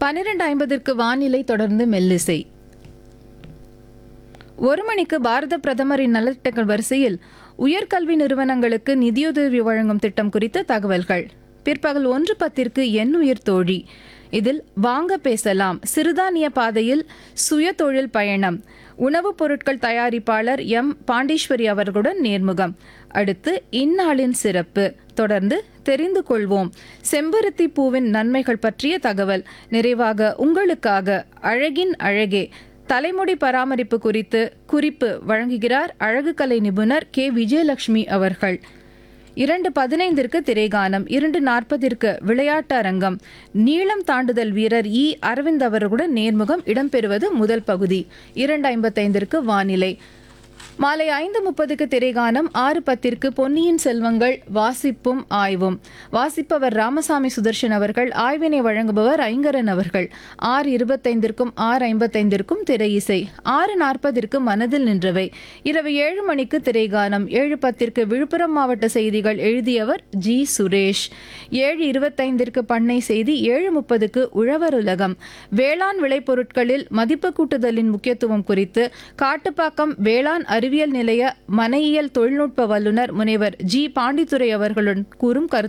பன்னிரண்டு ஐம்பதற்கு வானிலை தொடர்ந்து மெல்லிசை ஒரு மணிக்கு பாரத பிரதமரின் நலத்திட்டங்கள் வரிசையில் உயர்கல்வி நிறுவனங்களுக்கு நிதியுதவி வழங்கும் திட்டம் குறித்த தகவல்கள் பிற்பகல் ஒன்று பத்திற்கு என் உயிர் தோழி இதில் வாங்க பேசலாம் சிறுதானிய பாதையில் சுய தொழில் பயணம் உணவுப் பொருட்கள் தயாரிப்பாளர் எம் பாண்டீஸ்வரி அவர்களுடன் நேர்முகம் அடுத்து இந்நாளின் சிறப்பு தொடர்ந்து தெரிந்து கொள்வோம் செம்பருத்தி பூவின் நன்மைகள் பற்றிய தகவல் நிறைவாக உங்களுக்காக அழகின் அழகே தலைமுடி பராமரிப்பு குறித்து குறிப்பு வழங்குகிறார் அழகுக்கலை நிபுணர் கே விஜயலட்சுமி அவர்கள் இரண்டு பதினைந்திற்கு திரைகானம் இரண்டு நாற்பதிற்கு விளையாட்டு அரங்கம் நீளம் தாண்டுதல் வீரர் இ அரவிந்த் அவர்களுடன் நேர்முகம் இடம்பெறுவது முதல் பகுதி இரண்டு ஐம்பத்தைந்திற்கு வானிலை மாலை ஐந்து முப்பதுக்கு திரைகானம் ஆறு பத்திற்கு பொன்னியின் செல்வங்கள் வாசிப்பும் ஆய்வும் வாசிப்பவர் ராமசாமி சுதர்ஷன் அவர்கள் ஆய்வினை வழங்குபவர் ஐங்கரன் அவர்கள் ஆறு இருபத்தைந்திற்கும் ஆறு ஐம்பத்தைந்திற்கும் திரை இசை ஆறு நாற்பதிற்கு மனதில் நின்றவை இரவு ஏழு மணிக்கு திரைகானம் ஏழு பத்திற்கு விழுப்புரம் மாவட்ட செய்திகள் எழுதியவர் ஜி சுரேஷ் ஏழு இருபத்தைந்திற்கு பண்ணை செய்தி ஏழு முப்பதுக்கு உழவர் உலகம் வேளாண் விளைபொருட்களில் மதிப்பு கூட்டுதலின் முக்கியத்துவம் குறித்து காட்டுப்பாக்கம் வேளாண் அறிவியல் நிலைய மனையியல் தொழில்நுட்ப வல்லுநர் முனைவர் ஜி பாண்டித்துரை அவர்களுடன் கூறும் கருத்து